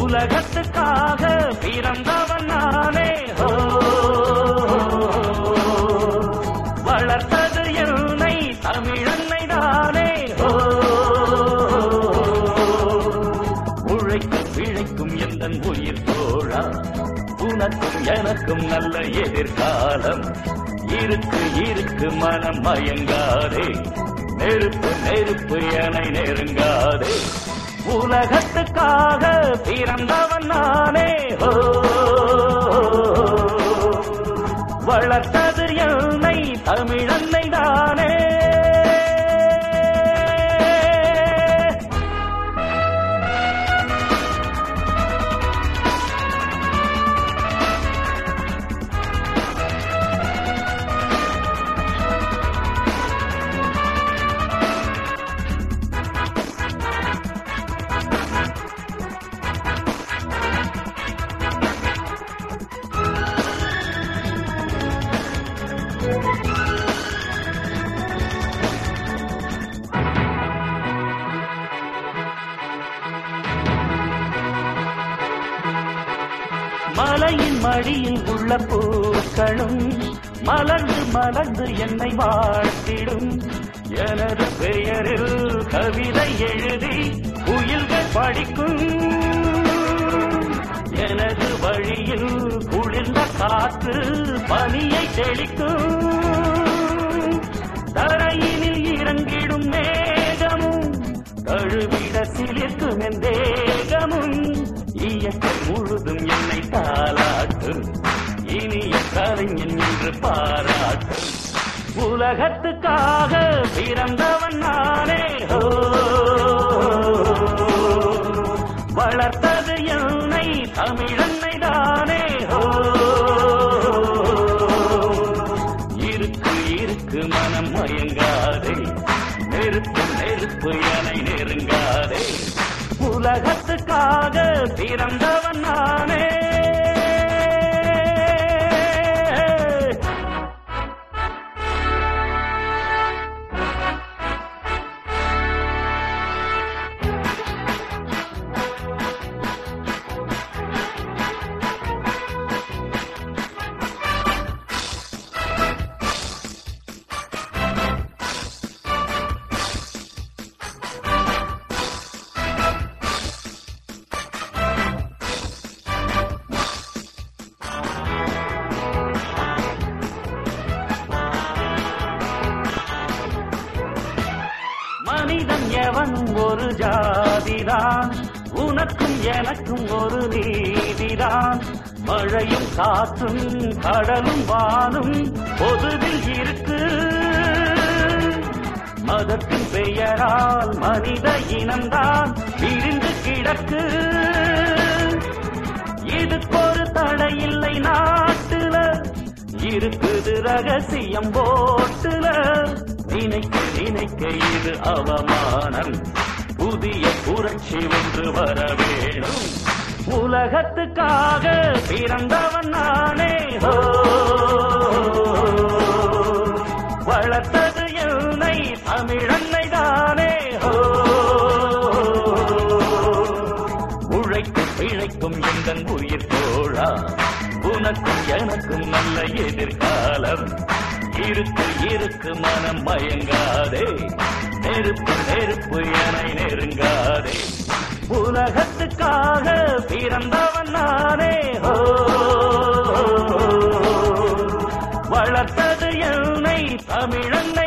உலகத்துக்காக பிறந்தவன் நானே ஹோ வளர்த்தது என்னை தமிழன்னை தானே ஹோ உழைக்கும் பிழைக்கும் எந்த உயிர் தோழா உனக்கும் எனக்கும் நல்ல எதிர்காலம் இருக்கு இருக்கு மனம் மயங்காதே நெருப்பு நெருப்பு என நெருங்காதே உலகத்துக்காக பிறந்தவன் நானே ஹோ வளர்த்தது என்னை தமிழன்னை தானே மலையின் மடியில் உள்ள பூக்களும் மலர்ந்து மலர்ந்து என்னை வாழ்த்திடும் எனது பெயரில் கவிதை எழுதி குயில்கள் படிக்கும் எனது வழியில் குளிர்ந்த காற்று பனியை தெளிக்கும் தரையினில் இறங்கிடும் மேகமும் தழுவிட சிலிர்க்கும் என் தேகமும் இயக்கம் முழுதும் என்னை தாளாட்டும் இனிய கலைஞன் என்று பாராட்டும் உலகத்துக்காக பிறந்தவன் நானே ஹோ வளர்த்தது என்னை தமிழன்னை தானே ஹோ இருக்கு இருக்கு மனம் மயங்காதே நெருப்பு நெருப்பு என நெருங்காதே உலகத்துக்காக பிறந்தவன் நானே மனிதன் எவனும் ஒரு ஜாதிதான் உனக்கும் எனக்கும் ஒரு நீதிதான் மழையும் காற்றும் கடலும் வானும் பொதுவில் இருக்கு மதத்தின் பெயரால் மனித இனம்தான் பிரிந்து கிடக்கு இதுக்கொரு தடை இல்லை நாட்டுல இருக்குது ரகசியம் போட்டுல நினைக்க நினைக்க இது அவமானம் புதிய புரட்சி ஒன்று வர வேணும் உலகத்துக்காக பிறந்தவன் நானே ஹோ வளர்த்தது என்னை தமிழன்னை தானே ஹோ உழைக்கும் பிழைக்கும் எந்த உயிர் தோழா உனக்கும் எனக்கும் நல்ல எதிர்காலம் இருக்கு இருக்கு மனம் மயங்காதே நெருப்பு நெருப்பு என நெருங்காதே உலகத்துக்காக பிறந்தவன் நானே ஹோ வளர்த்தது என்னை தமிழன்